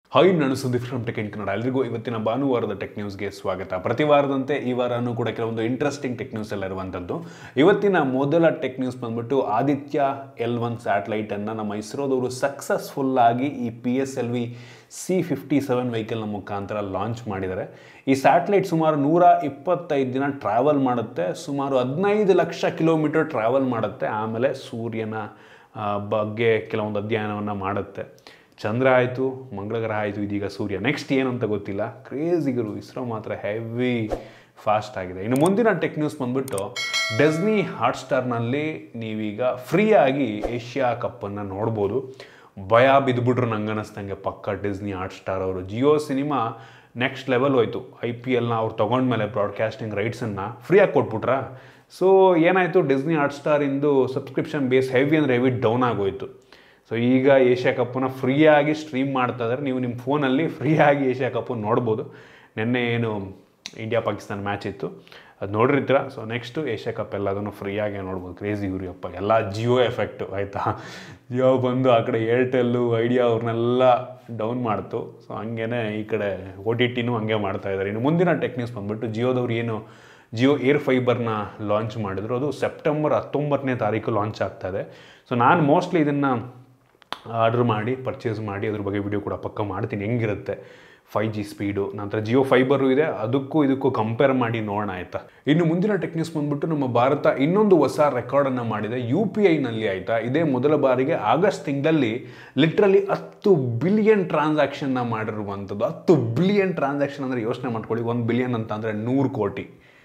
hi ನಾನು Sudeep from tech in Kannada ಎಲ್ರಿಗೂ ಇವತ್ತಿನ ಭಾನುವಾರದ ಟೆಕ್ ನ್ಯೂಸ್ಗೆ ಸ್ವಾಗತ ಪ್ರತಿ ವಾರದಂತೆ ಈ ವಾರನೂ ಕೂಡ ಕೆಲವೊಂದು ಇಂಟ್ರೆಸ್ಟಿಂಗ್ ಟೆಕ್ ನ್ಯೂಸ್ ಎಲ್ಲ ಇರುವಂಥದ್ದು ಇವತ್ತಿನ ಮೊದಲ ಟೆಕ್ ನ್ಯೂಸ್ ಬಂದ್ಬಿಟ್ಟು ಆದಿತ್ಯ ಎಲ್ ಒನ್ ಸ್ಯಾಟಲೈಟನ್ನು ನಮ್ಮ ಇಸ್ರೋದವರು ಸಕ್ಸಸ್ಫುಲ್ ಆಗಿ ಈ P S L V C fifty seven ವೆಹಿಕಲ್ನ ಮುಖಾಂತರ ಲಾಂಚ್ ಮಾಡಿದ್ದಾರೆ ಈ ಸ್ಯಾಟಲೈಟ್ ಸುಮಾರು ನೂರ ಇಪ್ಪತ್ತೈದು ದಿನ ಟ್ರಾವೆಲ್ ಮಾಡುತ್ತೆ ಸುಮಾರು ಹದಿನೈದು ಲಕ್ಷ ಕಿಲೋಮೀಟರ್ ಟ್ರಾವೆಲ್ ಮಾಡುತ್ತೆ ಆಮೇಲೆ ಸೂರ್ಯನ ಆ, ಬಗ್ಗೆ ಕೆಲವೊಂದು ಅಧ್ಯಯನವನ್ನು ಮಾಡುತ್ತೆ ಚಂದ್ರ ಆಯಿತು ಮಂಗಳ ಗ್ರಹ ಆಯಿತು ಇದೀಗ ಸೂರ್ಯ ನೆಕ್ಸ್ಟ್ ಏನು ಅಂತ ಗೊತ್ತಿಲ್ಲ ಕ್ರೇಜಿಗರು ಇಸ್ರೋ ಮಾತ್ರ ಹೆವಿ ಫಾಸ್ಟ್ ಆಗಿದೆ ಇನ್ನು ಮುಂದಿನ ಟೆಕ್ ನ್ಯೂಸ್ ಬಂದ್ಬಿಟ್ಟು ಡೆಸ್ನಿ ಹಾಟ್ಸ್ಟಾರ್ನಲ್ಲಿ ನೀವೀಗ ಫ್ರೀಯಾಗಿ ಏಷ್ಯಾ ಕಪ್ಪನ್ನು ನೋಡ್ಬೋದು ಭಯ ಬಿದ್ದುಬಿಟ್ರು ನಂಗೆ ಅನ್ನಿಸ್ದಂಗೆ ಪಕ್ಕ ಡಿಸ್ನಿ ಹಾಟ್ಸ್ಟಾರ್ ಅವರು ಜಿಯೋ ಸಿನಿಮಾ ನೆಕ್ಸ್ಟ್ ಲೆವೆಲ್ ಹೋಯ್ತು ಐ ಪಿ ಎಲ್ನ ಅವ್ರು ತೊಗೊಂಡ್ಮೇಲೆ ಬ್ರಾಡ್ಕಾಸ್ಟಿಂಗ್ ರೈಟ್ಸನ್ನು ಫ್ರೀಯಾಗಿ ಕೊಟ್ಬಿಟ್ರಾ ಸೊ ಏನಾಯಿತು ಡಿಸ್ನಿ ಹಾಟ್ಸ್ಟಾರಿಂದು ಸಬ್ಸ್ಕ್ರಿಪ್ಷನ್ ಬೇಸ್ ಹೆವಿ ಅಂದರೆ ಹೆವಿ ಡೌನ್ ಆಗೋಯ್ತು ಸೊ ಈಗ ಏಷ್ಯಾ ಕಪ್ಪನ್ನ ಫ್ರೀಯಾಗಿ ಸ್ಟ್ರೀಮ್ ಮಾಡ್ತಾ ಇದ್ದಾರೆ ನೀವು ನಿಮ್ಮ ಫೋನಲ್ಲಿ ಫ್ರೀಯಾಗಿ ಏಷ್ಯಾ ಕಪ್ಪನ್ನು ನೋಡ್ಬೋದು ನಿನ್ನೆ ಏನು ಇಂಡಿಯಾ ಪಾಕಿಸ್ತಾನ ಮ್ಯಾಚ್ ಇತ್ತು ಅದು ನೋಡಿರ್ತೀರ ಸೊ ನೆಕ್ಸ್ಟು ಏಷ್ಯಾ ಕಪ್ ಎಲ್ಲದನ್ನು ಫ್ರೀಯಾಗಿ ನೋಡ್ಬೋದು ಕ್ರೇಜಿ ಗುರಿಯಪ್ಪ ಎಲ್ಲ ಜಿಯೋ ಎಫೆಕ್ಟು ಆಯಿತಾ ಜಿಯೋ ಬಂದು ಆ ಕಡೆ ಏರ್ಟೆಲ್ಲು ಐಡಿಯಾ ಅವ್ರನ್ನೆಲ್ಲ ಡೌನ್ ಮಾಡ್ತು ಸೊ ಹಂಗೇ ಈ ಕಡೆ ಓ ಟಿ ಟಿನೂ ಹಂಗೆ ಮಾಡ್ತಾ ಇದ್ದಾರೆ ಇನ್ನು ಮುಂದಿನ ಟೆಕ್ನಿಕ್ಸ್ ಬಂದ್ಬಿಟ್ಟು ಜಿಯೋದವ್ರು ಏನು ಜಿಯೋ ಏರ್ ಫೈಬರ್ನ ಲಾಂಚ್ ಮಾಡಿದ್ರು ಅದು ಸೆಪ್ಟೆಂಬರ್ ಹತ್ತೊಂಬತ್ತನೇ ತಾರೀಕು ಲಾಂಚ್ ಆಗ್ತದೆ ಸೊ ನಾನು ಮೋಸ್ಟ್ಲಿ ಇದನ್ನು ಆರ್ಡ್ರ್ ಮಾಡಿ ಪರ್ಚೇಸ್ ಮಾಡಿ ಅದ್ರ ಬಗ್ಗೆ ವಿಡಿಯೋ ಕೂಡ ಪಕ್ಕ ಮಾಡ್ತೀನಿ ಹೆಂಗಿರುತ್ತೆ ಫೈ ಜಿ ಸ್ಪೀಡು ನಂತರ ಜಿಯೋ ಫೈಬರು ಇದೆ ಅದಕ್ಕೂ ಇದಕ್ಕೂ ಕಂಪೇರ್ ಮಾಡಿ ನೋಡೋಣ ಆಯಿತಾ ಇನ್ನು ಮುಂದಿನ ಟೆಕ್ನಿಕ್ಸ್ ಬಂದ್ಬಿಟ್ಟು ನಮ್ಮ ಭಾರತ ಇನ್ನೊಂದು ಹೊಸ ರೆಕಾರ್ಡನ್ನು ಮಾಡಿದೆ ಯು ಪಿ ಐನಲ್ಲಿ ಆಯಿತಾ ಇದೇ ಮೊದಲ ಬಾರಿಗೆ ಆಗಸ್ಟ್ ತಿಂಗಳಲ್ಲಿ ಲಿಟ್ರಲಿ ಹತ್ತು ಬಿಲಿಯನ್ ಟ್ರಾನ್ಸಾಕ್ಷನ್ನ ಮಾಡಿರುವಂಥದ್ದು ಹತ್ತು ಬಿಲಿಯನ್ ಟ್ರಾನ್ಸಾಕ್ಷನ್ ಅಂದರೆ ಯೋಚನೆ ಮಾಡ್ಕೊಳ್ಳಿ ಒಂದು ಬಿಲಿಯನ್ ಅಂತ ಅಂದರೆ ನೂರು ಕೋಟಿ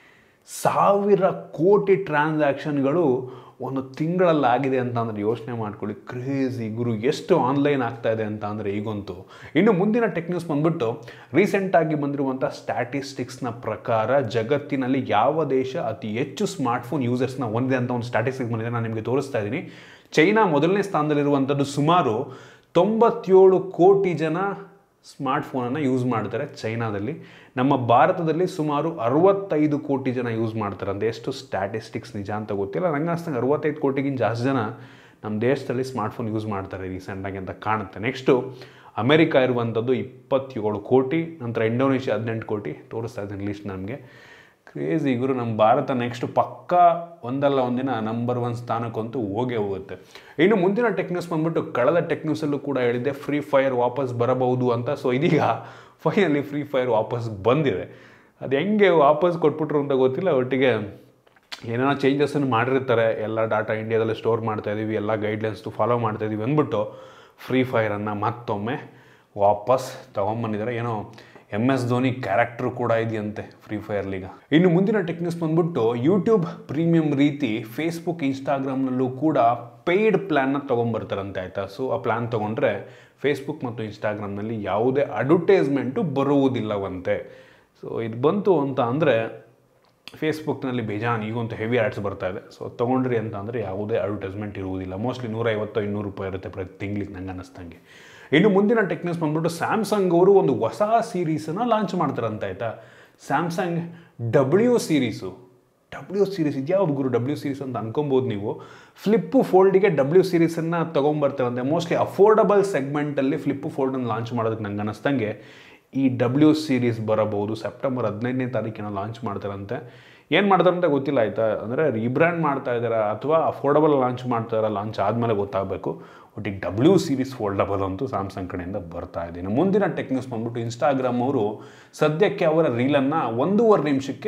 ಸಾವಿರ ಕೋಟಿ ಟ್ರಾನ್ಸಾಕ್ಷನ್ಗಳು ಒಂದು ತಿಂಗಳಲ್ಲಿ ಆಗಿದೆ ಅಂತ ಅಂದರೆ ಯೋಚನೆ ಮಾಡ್ಕೊಳ್ಳಿ ಕ್ರೇಜಿ ಗುರು ಎಷ್ಟು ಆನ್ಲೈನ್ ಆಗ್ತಾ ಇದೆ ಅಂತ ಅಂದರೆ ಈಗಂತೂ ಇನ್ನು ಮುಂದಿನ ಟೆಕ್ ನ್ಯೂಸ್ ಬಂದ್ಬಿಟ್ಟು ರೀಸೆಂಟಾಗಿ ಬಂದಿರುವಂಥ ಸ್ಟ್ಯಾಟಿಸ್ಟಿಕ್ಸ್ನ ಪ್ರಕಾರ ಜಗತ್ತಿನಲ್ಲಿ ಯಾವ ದೇಶ ಅತಿ ಹೆಚ್ಚು ಸ್ಮಾರ್ಟ್ಫೋನ್ ಯೂಸರ್ಸ್ನ ಹೊಂದಿದೆ ಅಂತ ಒಂದು ಸ್ಟ್ಯಾಟಿಸ್ಟಿಕ್ಸ್ ಬಂದಿದೆ ನಾನು ನಿಮಗೆ ತೋರಿಸ್ತಾ ಇದ್ದೀನಿ ಚೈನಾ ಮೊದಲನೇ ಸ್ಥಾನದಲ್ಲಿರುವಂಥದ್ದು ಸುಮಾರು ತೊಂಬತ್ತೇಳು ಕೋಟಿ ಜನ ಸ್ಮಾರ್ಟ್ಫೋನನ್ನು ಯೂಸ್ ಮಾಡ್ತಾರೆ ಚೈನಾದಲ್ಲಿ ನಮ್ಮ ಭಾರತದಲ್ಲಿ ಸುಮಾರು ಅರವತ್ತೈದು ಕೋಟಿ ಜನ ಯೂಸ್ ಮಾಡ್ತಾರೆ ಅಂತ ಎಷ್ಟು ಸ್ಟ್ಯಾಟಿಸ್ಟಿಕ್ಸ್ ನಿಜ ಅಂತ ಗೊತ್ತಿಲ್ಲ ನಂಗೆ ಅನಿಸ್ತಂಗೆ ಅರವತ್ತೈದು ಕೋಟಿಗಿಂತ ಜಾಸ್ತಿ ಜನ ನಮ್ಮ ದೇಶದಲ್ಲಿ ಸ್ಮಾರ್ಟ್ಫೋನ್ ಯೂಸ್ ಮಾಡ್ತಾರೆ ರೀಸೆಂಟಾಗಿ ಅಂತ ಕಾಣುತ್ತೆ ನೆಕ್ಸ್ಟು ಅಮೆರಿಕ ಇರುವಂಥದ್ದು ಇಪ್ಪತ್ತೇಳು ಕೋಟಿ ನಂತರ ಇಂಡೋನೇಷ್ಯಾ ಹದಿನೆಂಟು ಕೋಟಿ ತೋರಿಸ್ತಾ ಇದ್ದೀನಿ ಲೀಸ್ಟ್ ನಮಗೆ ಕ್ರೇಜಿ ಗುರು ನಮ್ಮ ಭಾರತ ನೆಕ್ಸ್ಟ್ ಪಕ್ಕ ಒಂದಲ್ಲ ಒಂದಿನ ನಂಬರ್ ಒನ್ ಸ್ಥಾನಕ್ಕಂತೂ ಹೋಗೇ ಹೋಗುತ್ತೆ ಇನ್ನು ಮುಂದಿನ ಟೆಕ್ ನ್ಯೂಸ್ ಬಂದ್ಬಿಟ್ಟು ಕಳೆದ ಟೆಕ್ ನ್ಯೂಸಲ್ಲೂ ಕೂಡ ಹೇಳಿದ್ದೆ ಫ್ರೀ ಫೈರ್ ವಾಪಸ್ ಬರಬಹುದು ಅಂತ ಸೊ ಇದೀಗ ಫೈನಲಿ ಫ್ರೀ ಫೈರ್ ವಾಪಸ್ ಬಂದಿದೆ ಅದು ಹೆಂಗೆ ವಾಪಸ್ ಕೊಟ್ಬಿಟ್ರು ಅಂತ ಗೊತ್ತಿಲ್ಲ ಒಟ್ಟಿಗೆ ಏನೇನೋ ಚೇಂಜಸ್ಸನ್ನು ಮಾಡಿರ್ತಾರೆ ಎಲ್ಲ ಡಾಟಾ ಇಂಡಿಯಾದಲ್ಲಿ ಸ್ಟೋರ್ ಮಾಡ್ತಾ ಇದೀವಿ ಎಲ್ಲ ಗೈಡ್ಲೈನ್ಸ್ದು ಫಾಲೋ ಮಾಡ್ತಾ ಇದೀವಿ ಅಂದ್ಬಿಟ್ಟು ಫ್ರೀ ಫೈರನ್ನು ಮತ್ತೊಮ್ಮೆ ವಾಪಸ್ ತೊಗೊಂಬಂದಿದ್ದಾರೆ ಏನೋ ಎಮ್ ಎಸ್ ಧೋನಿ ಕ್ಯಾರೆಕ್ಟ್ರು ಕೂಡ ಇದೆಯಂತೆ ಫ್ರೀ ಫೈರ್ ಲೀಗ ಇನ್ನು ಮುಂದಿನ ಟೆಕ್ನಿಕ್ಸ್ ಬಂದ್ಬಿಟ್ಟು ಯೂಟ್ಯೂಬ್ ಪ್ರೀಮಿಯಂ ರೀತಿ ಫೇಸ್ಬುಕ್ ಇನ್ಸ್ಟಾಗ್ರಾಮ್ನಲ್ಲೂ ಕೂಡ ಪೇಯ್ಡ್ ಪ್ಲ್ಯಾನ್ನ ತೊಗೊಂಬರ್ತಾರಂತೆ ಆಯಿತಾ ಸೊ ಆ ಪ್ಲ್ಯಾನ್ ತೊಗೊಂಡ್ರೆ ಫೇಸ್ಬುಕ್ ಮತ್ತು ಇನ್ಸ್ಟಾಗ್ರಾಮ್ನಲ್ಲಿ ಯಾವುದೇ ಅಡ್ವರ್ಟೈಸ್ಮೆಂಟು ಬರುವುದಿಲ್ಲವಂತೆ ಸೊ ಇದು ಬಂತು ಅಂತ ಅಂದರೆ ಫೇಸ್ಬುಕ್ನಲ್ಲಿ ಬೇಜಾನ್ ಈಗಂತೂ ಹೆವಿ ಆ್ಯಡ್ಸ್ ಬರ್ತಾ ಇದೆ ಸೊ ತೊಗೊಂಡ್ರಿ ಅಂತ ಅಂದರೆ ಯಾವುದೇ ಅಡ್ವರ್ಟೈಸ್ಮೆಂಟ್ ಇರುವುದಿಲ್ಲ ಮೋಸ್ಟ್ಲಿ ನೂರೈವತ್ತು ಇನ್ನೂರು ರೂಪಾಯಿ ಇರುತ್ತೆ ಪ್ರತಿ ತಿಂಗ್ಳಿಗೆ ನಂಗೆ ಅನ್ನಿಸ್ತಂಗೆ ಇನ್ನು ಮುಂದಿನ ಟೆಕ್ನಿಕ್ಸ್ ಬಂದ್ಬಿಟ್ಟು ಸ್ಯಾಮ್ಸಂಗ್ ಅವರು ಒಂದು ಹೊಸ ಸೀರೀಸನ್ನು ಲಾಂಚ್ ಮಾಡ್ತಾರಂತ ಆಯಿತಾ Samsung W series W series ಇದ್ಯಾವ್ದು ಗುರು ಡಬ್ಲ್ಯೂ ಸೀರೀಸ್ ಅಂತ ಅನ್ಕೊಬೋದು ನೀವು ಫ್ಲಿಪ್ಪು ಫೋಲ್ಡಿಗೆ ಡಬ್ಲ್ಯೂ ಸೀರೀಸನ್ನು ತೊಗೊಂಬರ್ತಾರಂತೆ ಮೋಸ್ಟ್ಲಿ ಅಫೋರ್ಡಬಲ್ ಸೆಗ್ಮೆಂಟಲ್ಲಿ ಫ್ಲಿಪ್ಪು ಫೋಲ್ಡನ್ನು ಲಾಂಚ್ ಮಾಡೋದಕ್ಕೆ ನಂಗೆ ಅನ್ನಿಸ್ತಂಗೆ ಈ ಡಬ್ಲ್ಯೂ ಸೀರೀಸ್ ಬರಬಹುದು ಸೆಪ್ಟೆಂಬರ್ ಹದಿನೈದನೇ ತಾರೀಕಿನ ಲಾಂಚ್ ಮಾಡ್ತಾರಂತೆ ಏನು ಮಾಡ್ತಾರೆ ಅಂತ ಗೊತ್ತಿಲ್ಲ ಆಯಿತಾ ಅಂದರೆ ರೀಬ್ರ್ಯಾಂಡ್ ಮಾಡ್ತಾ ಇದ್ದಾರಾ ಅಥವಾ ಅಫೋರ್ಡಬಲ್ ಲಾಂಚ್ ಮಾಡ್ತಾರ ಲಾಂಚ್ ಆದಮೇಲೆ ಗೊತ್ತಾಗಬೇಕು ಒಟ್ಟಿಗೆ ಡಬ್ಲ್ಯೂ ಸೀರೀಸ್ ಫೋಲ್ಡಬಲ್ ಅಂತೂ ಸ್ಯಾಮ್ಸಂಗ್ ಕಡೆಯಿಂದ ಬರ್ತಾ ಇದೆ ಇನ್ನು ಮುಂದಿನ ಟೆಕ್ನಿಕ್ಸ್ ಬಂದ್ಬಿಟ್ಟು ಇನ್ಸ್ಟಾಗ್ರಾಮ್ ಅವರು ಸದ್ಯಕ್ಕೆ ಅವರ ರೀಲನ್ನು ಒಂದೂವರೆ ನಿಮಿಷಕ್ಕೆ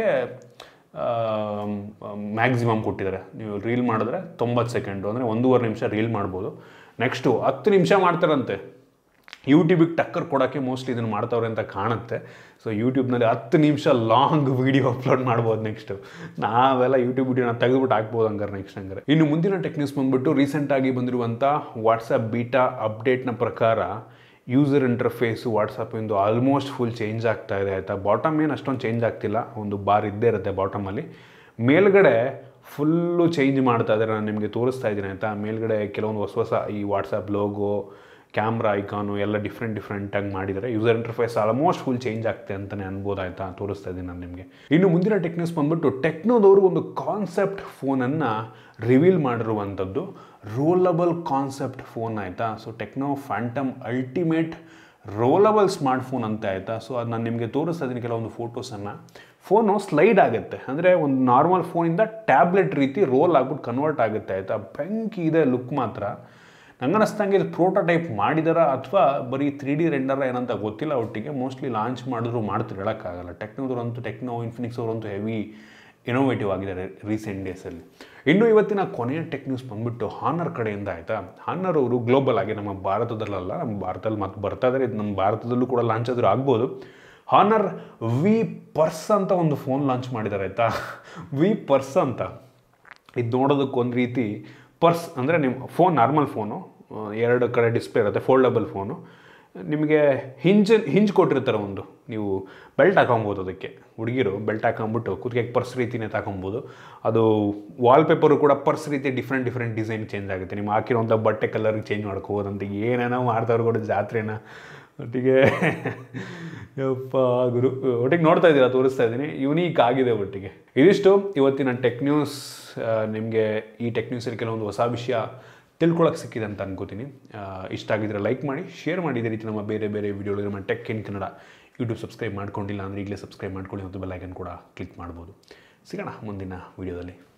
ಮ್ಯಾಕ್ಸಿಮಮ್ ಕೊಟ್ಟಿದ್ದಾರೆ ನೀವು ರೀಲ್ ಮಾಡಿದ್ರೆ ತೊಂಬತ್ತು ಸೆಕೆಂಡು ಅಂದರೆ ಒಂದೂವರೆ ನಿಮಿಷ ರೀಲ್ ಮಾಡ್ಬೋದು ನೆಕ್ಸ್ಟು ಹತ್ತು ನಿಮಿಷ ಮಾಡ್ತಾರಂತೆ ಯೂಟ್ಯೂಬಿಗೆ ಟಕ್ಕರ್ ಕೊಡೋಕ್ಕೆ ಮೋಸ್ಟ್ಲಿ ಇದನ್ನು ಮಾಡ್ತಾವ್ರೆ ಅಂತ ಕಾಣುತ್ತೆ ಸೊ ಯೂಟ್ಯೂಬ್ನಲ್ಲಿ ಹತ್ತು ನಿಮಿಷ ಲಾಂಗ್ ವೀಡಿಯೋ ಅಪ್ಲೋಡ್ ಮಾಡ್ಬೋದು ನೆಕ್ಸ್ಟು ನಾವೆಲ್ಲ ಯೂಟ್ಯೂಬ್ ವಿಡಿಯೋನ ತೆಗೆದುಬಿಟ್ಟು ಹಾಕ್ಬೋದು ಹಂಗಾರೆ ನೆಕ್ಸ್ಟ್ ಹಂಗಾರೆ ಇನ್ನು ಮುಂದಿನ ಟೆಕ್ನಿಕ್ಸ್ ಬಂದ್ಬಿಟ್ಟು ರೀಸೆಂಟಾಗಿ ಬಂದಿರುವಂಥ ವಾಟ್ಸಪ್ ಬೀಟಾ ಅಪ್ಡೇಟ್ನ ಪ್ರಕಾರ ಯೂಸರ್ ಇಂಟರ್ಫೇಸು ವಾಟ್ಸಪ್ಪಿಂದು ಆಲ್ಮೋಸ್ಟ್ ಫುಲ್ ಚೇಂಜ್ ಆಗ್ತಾ ಇದೆ ಆಯಿತಾ ಬಾಟಮ್ ಏನು ಅಷ್ಟೊಂದು ಚೇಂಜ್ ಆಗ್ತಿಲ್ಲ ಒಂದು ಬಾರ್ ಇದ್ದೇ ಇರುತ್ತೆ ಬಾಟಮಲ್ಲಿ ಮೇಲ್ಗಡೆ ಫುಲ್ಲು ಚೇಂಜ್ ಮಾಡ್ತಾ ಇದ್ದಾರೆ ನಾನು ನಿಮಗೆ ತೋರಿಸ್ತಾ ಇದ್ದೀನಿ ಆಯಿತಾ ಮೇಲ್ಗಡೆ ಕೆಲವೊಂದು ಹೊಸ ಹೊಸ ಈ ವಾಟ್ಸಪ್ ಲೋಗೋ ಕ್ಯಾಮ್ರಾ ಐಕಾನು ಎಲ್ಲ ಡಿಫ್ರೆಂಟ್ ಡಿಫ್ರೆಂಟಾಗಿ ಮಾಡಿದ್ದಾರೆ user interface almost full change ಆಗ್ತೆ ಅಂತಲೇ ಅನ್ಬೋದು ಆಯಿತಾ ತೋರಿಸ್ತಾ ಇದ್ದೀನಿ ನಾನು ನಿಮಗೆ ಇನ್ನು ಮುಂದಿನ ಟೆಕ್ನಿಕ್ಸ್ ಬಂದ್ಬಿಟ್ಟು ಟೆಕ್ನೋದವರು ಒಂದು ಕಾನ್ಸೆಪ್ಟ್ ಫೋನನ್ನು ರಿವೀಲ್ ಮಾಡಿರುವಂಥದ್ದು ರೋಲಬಲ್ ಕಾನ್ಸೆಪ್ಟ್ ಫೋನ್ ಆಯಿತಾ so Tecno Phantom Ultimate rollable smartphone ಅಂತ ಆಯಿತಾ ಸೊ ಅದು ನಾನು ನಿಮಗೆ ತೋರಿಸ್ತಾ ಇದ್ದೀನಿ ಕೆಲವೊಂದು ಫೋಟೋಸನ್ನು ಫೋನು ಸ್ಲೈಡ್ ಆಗುತ್ತೆ ಅಂದರೆ ಒಂದು ನಾರ್ಮಲ್ ಫೋನಿಂದ ಟ್ಯಾಬ್ಲೆಟ್ ರೀತಿ ರೋಲ್ ಆಗ್ಬಿಟ್ಟು ಕನ್ವರ್ಟ್ ಆಗುತ್ತೆ ಆಯಿತಾ ಬೆಂಕಿ ಇದೆ ಲುಕ್ ಮಾತ್ರ ನಂಗನಿಸ್ದಂಗೆ ಇದು ಪ್ರೋಟೋಟೈಪ್ ಮಾಡಿದಾರ ಅಥವಾ ಬರೀ ತ್ರೀ ಡಿ ರೆಂಡರ ಏನಂತ ಗೊತ್ತಿಲ್ಲ ಒಟ್ಟಿಗೆ ಮೋಸ್ಟ್ಲಿ ಲಾಂಚ್ ಮಾಡಿದ್ರು ಮಾಡ್ತಾರೆ ಹೇಳೋಕ್ಕಾಗಲ್ಲ ಟೆಕ್ನೋದವ್ರಂತೂ ಟೆಕ್ನೋ ಇನ್ಫಿನಿಕ್ಸ್ ಅವರಂತೂ ಹೆವಿ ಇನೋವೇಟಿವ್ ಆಗಿದ್ದಾರೆ ರೀಸೆಂಟ್ ಡೇಸಲ್ಲಿ ಇನ್ನು ಇವತ್ತಿನ ಕೊನೆಯ ಟೆಕ್ ನ್ಯೂಸ್ ಬಂದ್ಬಿಟ್ಟು ಹಾನರ್ ಕಡೆಯಿಂದ ಆಯಿತಾ ಹಾನರ್ ಅವರು ಗ್ಲೋಬಲ್ ಆಗಿ ನಮ್ಮ ಭಾರತದಲ್ಲಲ್ಲ ನಮ್ಮ ಭಾರತದಲ್ಲಿ ಮತ್ತೆ ಬರ್ತಾ ಇದ್ದಾರೆ ಇದು ನಮ್ಮ ಭಾರತದಲ್ಲೂ ಕೂಡ ಲಾಂಚ್ ಆದರೂ ಆಗ್ಬೋದು ಹಾನರ್ ವಿ ಪರ್ಸ್ ಅಂತ ಒಂದು ಫೋನ್ ಲಾಂಚ್ ಮಾಡಿದ್ದಾರೆ ಆಯಿತಾ ವಿ ಪರ್ಸ್ ಅಂತ ಇದು ನೋಡೋದಕ್ಕೆ ಒಂದು ರೀತಿ ಪರ್ಸ್ ಅಂದರೆ ನಿಮ್ಮ ಫೋನ್ ನಾರ್ಮಲ್ ಫೋನು ಎರಡು ಕಡೆ ಡಿಸ್ಪ್ಲೇ ಇರುತ್ತೆ ಫೋಲ್ಡಬಲ್ ಫೋನು ನಿಮಗೆ ಹಿಂಜ್ ಹಿಂಜ್ ಕೊಟ್ಟಿರ್ತಾರೆ ಒಂದು ನೀವು ಬೆಲ್ಟ್ ಹಾಕೊಬೋದು ಅದಕ್ಕೆ ಹುಡುಗಿರು ಬೆಲ್ಟ್ ಹಾಕೊಂಬಿಟ್ಟು ಕುತ್ತಿಗೆ ಪರ್ಸ್ ರೀತಿನೇ ತಗೊಬೋದು ಅದು ವಾಲ್ಪೇಪರು ಕೂಡ ಪರ್ಸ್ ರೀತಿ ಡಿಫ್ರೆಂಟ್ ಡಿಫ್ರೆಂಟ್ ಡಿಸೈನ್ ಚೇಂಜ್ ಆಗುತ್ತೆ ನೀವು ಹಾಕಿರೋಂಥ ಬಟ್ಟೆ ಕಲರ್ಗೆ ಚೇಂಜ್ ಮಾಡ್ಕೋಬೋದಂತ ಏನೇನೋ ಮಾಡ್ತಾವ್ರು ಕೂಡ ಜಾತ್ರೆನ ಒಟ್ಟಿಗೆ ಯಪ್ಪ ಗುರು ಒಟ್ಟಿಗೆ ನೋಡ್ತಾ ಇದ್ದೀರಾ ತೋರಿಸ್ತಾ ಇದ್ದೀನಿ ಯುನೀಕ್ ಆಗಿದೆ ಒಟ್ಟಿಗೆ ಇದಿಷ್ಟು ಇವತ್ತಿನ ಟೆಕ್ ನ್ಯೂಸ್ ನಿಮಗೆ ಈ ಟೆಕ್ ನ್ಯೂಸಲ್ಲಿ ಕೆಲವೊಂದು ಹೊಸ ವಿಷಯ ತಿಳ್ಕೊಳಕ್ಕೆ ಸಿಕ್ಕಿದೆ ಅಂತ ಅನ್ಕೋತೀನಿ ಆ, ಇಷ್ಟ ಆಗಿದ್ರೆ ಲೈಕ್ ಮಾಡಿ ಶೇರ್ ಮಾಡಿ ಇದೇ ರೀತಿ ನಮ್ಮ ಬೇರೆ ಬೇರೆ ವಿಡಿಯೋಗಳು ನಮ್ಮ tech in Kannada YouTube subscribe ಮಾಡ್ಕೊಂಡಿಲ್ಲ ಅಂದರೆ ಈಗಲೇ ಸಬ್ಸ್ಕ್ರೈಬ್ ಮಾಡ್ಕೊಳ್ಳಿ ಮತ್ತು ಬೆಲ್ಲೈಕನ್ ಕೂಡ ಕ್ಲಿಕ್ ಮಾಡ್ಬೋದು ಸಿಗೋಣ ಮುಂದಿನ ವಿಡಿಯೋದಲ್ಲಿ